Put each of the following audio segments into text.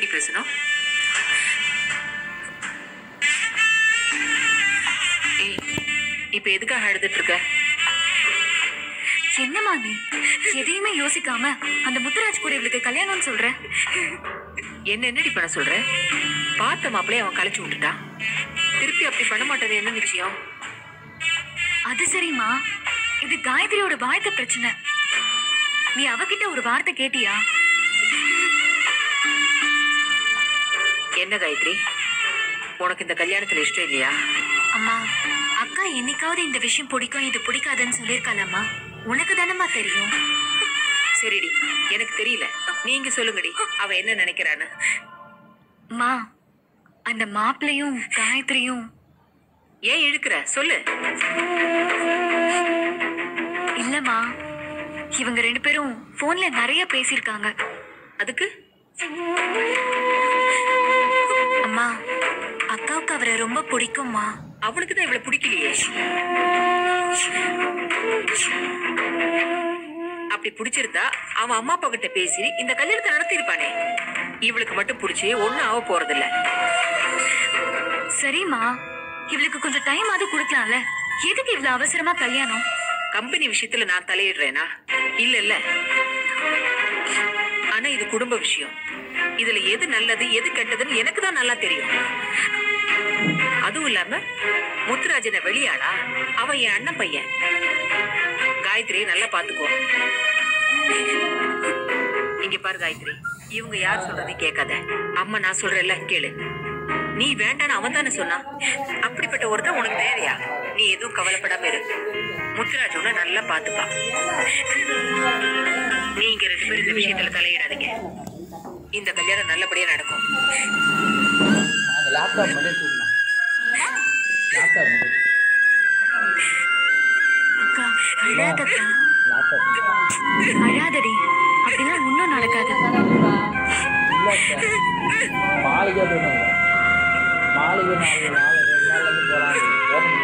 பேசணும் ஏய் இப்ப எதுக்காக அழுதுட்டு இருக்க என்னம்மா நீ எதையுமே யோசிக்காம அந்த முத்துராஜ் கூட இவளுக்கு கல்யாணம்னு சொல்ற என்ன என்னடி பண்ண சொல்ற பார்த்த மாப்பிளைய அவன் கழிச்சு விட்டுட்டான் திருப்பி அப்படி பண்ண மாட்டது என்ன நிச்சயம் அது சரிம்மா இது காயத்ரியோட வாழ்க்கை பிரச்சனை நீ அவகிட்ட ஒரு வார்த்தை கேட்டியா என்ன காயத்ரி உனக்கு இந்த கல்யாணத்துல இஷ்டம் இல்லையா அம்மா அக்கா என்னைக்காவது இந்த விஷயம் பிடிக்கும் இது பிடிக்காதுன்னு சொல்லியிருக்காளம்மா உனக்கு தானம்மா தெரியும் சரிடி எனக்கு தெரியல நீங்க சொல்லுங்கடி அவ என்ன நினைக்கிறான்னு அம்மா அந்த மாப்பிள்ளையும் காயத்ரியும் ஏன் இழுக்கிற சொல்லு இல்லம்மா இவங்க ரெண்டு பேரும் போன்ல நிறைய பேசியிருக்காங்க அதுக்கு அம்மா அக்காவுக்கு அவரை ரொம்ப பிடிக்கும்மா அவளுக்கு தான் இவ்வளவு பிடிக்கலையே அப்படி பிடிச்சிருந்தா அவன் அம்மா அப்பா கிட்ட பேசி இந்த கல்யாணத்தை நடத்திருப்பானே இவளுக்கு மட்டும் பிடிச்சி ஒண்ணும் ஆக போறதில்ல சரிம்மா இவளுக்கு கொஞ்சம் டைம் ஆவது கொடுக்கலாம்ல எதுக்கு இவ்வளவு அவசரமா கல்யாணம் கம்பெனி விஷயத்துல நான் தலையிடுறேனா இல்ல இல்ல ஆனா இது குடும்ப விஷயம் இதுல எது நல்லது எது கெட்டதுன்னு எனக்கு தான் நல்லா தெரியும் அதுவும் இல்லாம முத்துராஜனை வெளியாளா அவன் என் அண்ணன் பையன் காயத்ரி நல்லா பாத்துக்கோ இங்க பாரு காயத்ரி இவங்க யார் சொல்றதையும் கேட்காத அம்மா நான் சொல்றேன்ல கேளு நீ வேண்டான்னு அவன் தானே சொன்னான் அப்படிப்பட்ட ஒருத்தன் உனக்கு தேவையா நீ எதுவும் கவலைப்படாம இரு முத்துராஜ் உன்னை நல்லா பாத்துப்பா நீங்க ரெண்டு பேரும் இந்த விஷயத்துல தலையிடாதீங்க இந்த கல்யாணம் நல்லபடியா நடக்கும் அந்த லேப்டாப் மட்டும் தூக்கலாம் லேப்டாப் மட்டும் அக்கா அழாதக்கா லேப்டாப் அழாதடி அப்படிலாம் ஒன்றும் நடக்காது இல்லை மாளிகை போயிட்டாங்க மாளிகை நாலு நாலு ரெண்டு நாள் வந்து போகலாம் ஓப்பன்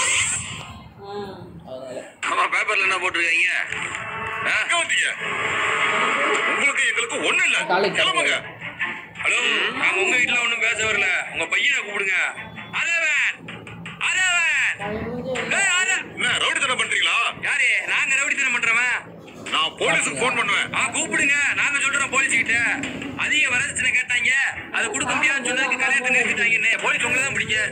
அதனால ஆமா பேப்பர்ல என்ன போட்டிருக்கீங்க ஆ? எங்க வந்தீங்க உங்களுக்கு எங்களுக்கு ஒண்ணு இல்ல காலேஜ் கிளம்புங்க ஹலோ நாங்க உங்க வீட்டுல ஒண்ணும் பேச வரல உங்க பையனை கூப்பிடுங்க அரவன் அரவன் ஏய், அர- என்ன ரவுடித்தனம் பண்றீங்களா யாரு நாங்க ரவுடித்தனம் பண்றவன் நான் போலீஸுக்கு ஃபோன் பண்ணுவேன் ஆ கூப்பிடுங்க நாங்க சொல்றோம் போலீஸ் கிட்ட அதிக வரதட்சணை கேட்டாங்க அதை கொடுக்க முடியாதுன்னு சொன்னதுக்கு கல்யாணத்தை நிறுத்திட்டாங்க போலீஸ் உங்களை தான் பிடிக்க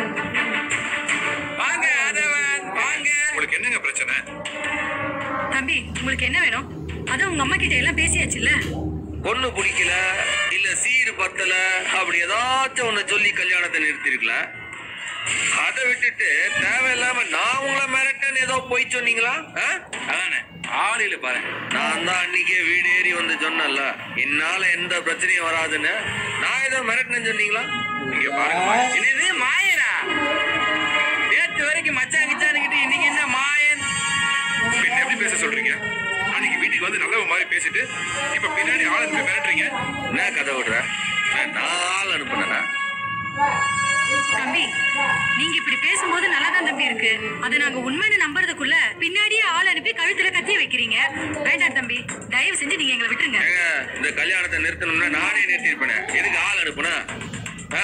வாங்க அதவன் வாங்க உங்களுக்கு என்னங்க பிரச்சனை தம்பி உங்களுக்கு என்ன வேணும் அதான் உங்க அம்மா கிட்ட எல்லாம் பேசியாச்சுல்ல பொண்ணு பிடிக்கல இல்ல சீர் பத்தல அப்படி ஏதாச்சும் ஒண்ணு சொல்லி கல்யாணத்தை நிறுத்திருக்கலாம் அதை விட்டுட்டு தேவையில்லாம நான் உங்களை மிரட்டேன்னு ஏதோ போய் சொன்னீங்களா ஆ? அதானே ஆளில பாரு நான் தான் அன்னைக்கே வீடு ஏறி வந்து சொன்னேன்ல என்னால எந்த பிரச்சனையும் வராதுன்னு நான் ஏதோ மிரட்டினேன்னு சொன்னீங்களா இங்க பாருங்க என்னது மாயனா நேற்று வரைக்கும் மச்சான் கிச்சானுக்கிட்டு இன்னைக்கு என்ன மாயன் பின்ன எப்படி பேச சொல்றீங்க அன்னைக்கு வீட்டுக்கு வந்து நல்லவ மாதிரி பேசிட்டு இப்ப பின்னாடி ஆள் அனுப்பி மிரட்டுறீங்க என்ன கதை விடுற நான் நாள் அனுப்புனேனா தம்பி நீங்க இப்படி பேசும்போது நல்லா தான் தம்பி இருக்கு அதை நாங்க உண்மைன்னு நம்புறதுக்குள்ள பின்னாடியே ஆள் அனுப்பி கழுத்துல கத்தி வைக்கிறீங்க வேண்டாம் தம்பி தயவு செஞ்சு நீங்க எங்களை விட்டுருங்க ஏங்க இந்த கல்யாணத்தை நிறுத்தணும்னா நானே நிறுத்திருப்பேன் எதுக்கு ஆள் அனுப்புனா ஆ?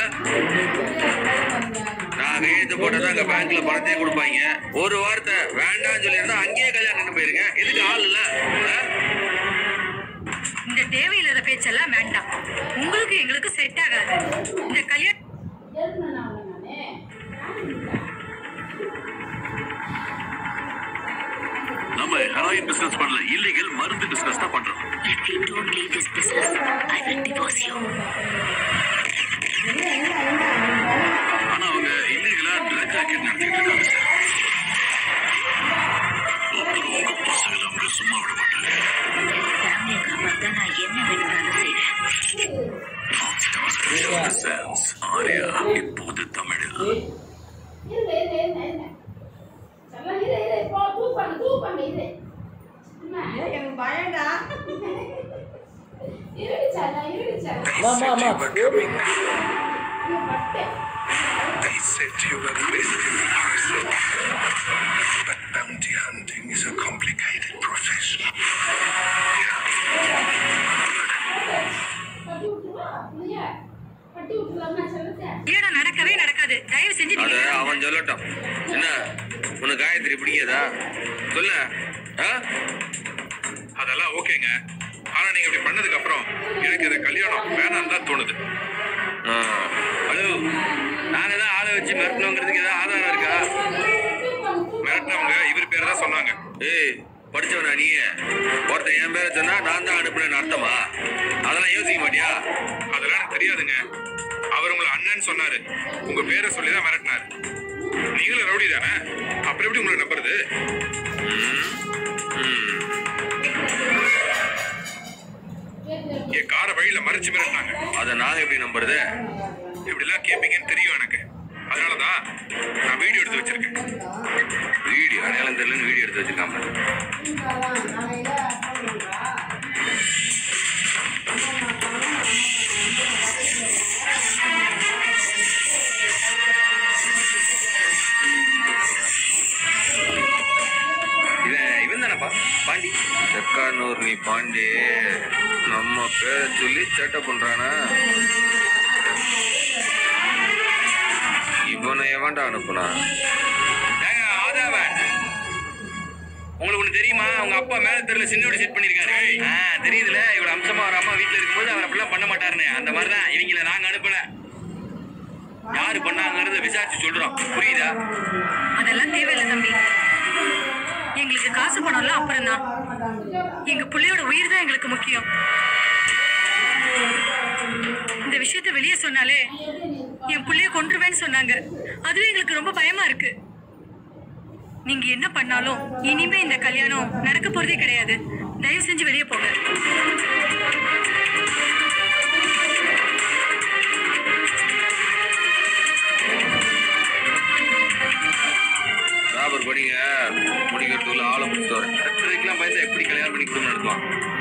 நான் கையெழுத்து போட்டதான் அங்க பேங்க்ல பணத்தையே கொடுப்பாங்க ஒரு வார்த்தை வேண்டாம்னு சொல்லியிருந்தா அங்கேயே கல்யாணம் நின்று போயிருக்கேன் எதுக்கு ஆள் இல்ல ஆ? இந்த தேவையில்லாத பேச்செல்லாம் வேண்டாம் உங்களுக்கு எங்களுக்கு செட் ஆகாது இந்த கல்யாணம் நம்ம ஹெராயின் பிசினஸ் பண்ணல இல்லீகல் மருந்து பிசினஸ் தான் பண்றோம் If you don't leave this business, I will divorce you. ஆனா அவங்க இல்லீகலா ட்ரக் ராக்கெட் நடத்திட்டு இருக்காங்க சார் அப்புறம் உங்க பசங்களை அவங்க சும்மா விட மாட்டாங்க ஃபேமிலியை காப்பாற்ற நான் என்ன வேணும்னாலும் செய்வேன் Sense. ஆர்யா இப்போது தமிழில் இரு இரு இரு இரு செல்லம் இரு இரு போ தூப்பாங்க தூப்பாங்க இரு அம்மா எனக்கு பயம்டா இருடி செல்லம் இருடி செல்லம் அம்மா அம்மா coming. ஐயோ பட்டேன் They said you were visiting person. But bounty hunting is a complicated profession. கட்டி விட்டுருவா இல்லையா தயவு செஞ்சு அத நீங்க அவன் சொல்லட்டும் என்ன உனக்கு காயத்ரி பிடிக்காதா சொல்ல ஆ? அதெல்லாம் ஓகேங்க ஆனா நீங்க இப்படி பண்ணதுக்கு அப்புறம் எனக்கு இந்த கல்யாணம் வேணாம் தான் தோணுது ஆ. ஹலோ நாங்க தான் ஆளை வச்சு மிரட்டணுங்கிறதுக்கு ஏதாவது ஆதாரம் இருக்கா மிரட்டினவங்க இவர் பேர் தான் சொன்னாங்க ஏய் படிச்சவனா நீ ஒருத்தன் என் பேரை சொன்னா நான் தான் அனுப்புனேன்னு அர்த்தமா அதெல்லாம் யோசிக்க மாட்டியா அதெல்லாம் எனக்கு தெரியாதுங்க அவர் உங்களை அண்ணன் சொன்னாரு உங்க பேரை சொல்லி தான் மிரட்டினாரு நீங்களும் ரவுடி தானே அப்புறம் எப்படி உங்களை நம்புறது என் காரை வழியில மறைச்சு மிரட்டினாங்க அதை நாங்க எப்படி நம்புறது இப்படிலாம் கேட்பீங்கன்னு தெரியும் எனக்கு அதனாலதான் நான் வீடியோ எடுத்து வச்சிருக்கேன் வீடியோ அடையாளம் தெரியலன்னு வீடியோ எடுத்து வச்சிருக்காம இவன் இவன் தானப்பா பாண்டி செக்கானூர் நீ பாண்டி நம்ம பேரை சொல்லி சேட்டை பண்றானா இவனை எவன்டா அனுப்புனா ஆதாவன் உங்களுக்கு ஒண்ணு தெரியுமா உங்க அப்பா மேல தெருல சின்ன செட் பண்ணிருக்காரு ஆ, தெரியுதுல இவ்வளவு அம்சமா ஒரு அம்மா வீட்டுல இருக்கும்போது அவர் அப்படிலாம் பண்ண மாட்டாருன்னு அந்த மாதிரிதான் இவங்கள நாங்க அனுப்பல யாரு பண்ணாங்கிறத விசாரிச்சு சொல்றோம் புரியுதா அதெல்லாம் தேவையில்லை தம்பி எங்களுக்கு காசு பணம்லாம் அப்புறம் தான் எங்க புள்ளையோட உயிர் தான் எங்களுக்கு முக்கியம் இந்த விஷயத்த வெளியே சொன்னாலே என் புள்ளைய கொன்றுவேன்னு சொன்னாங்க அதுவே எங்களுக்கு ரொம்ப பயமா இருக்கு நீங்க என்ன பண்ணாலும் இனிமே இந்த கல்யாணம் நடக்க போறதே கிடையாது தயவு செஞ்சு வெளியே போங்க ராபர் படிங்க முடிக்கிறதுக்குள்ள ஆளை முடிச்சு வரேன் எல்லாம் பயந்தா எப்படி கல்யாணம் பண்ணி குடும்பம் நடத்துவான்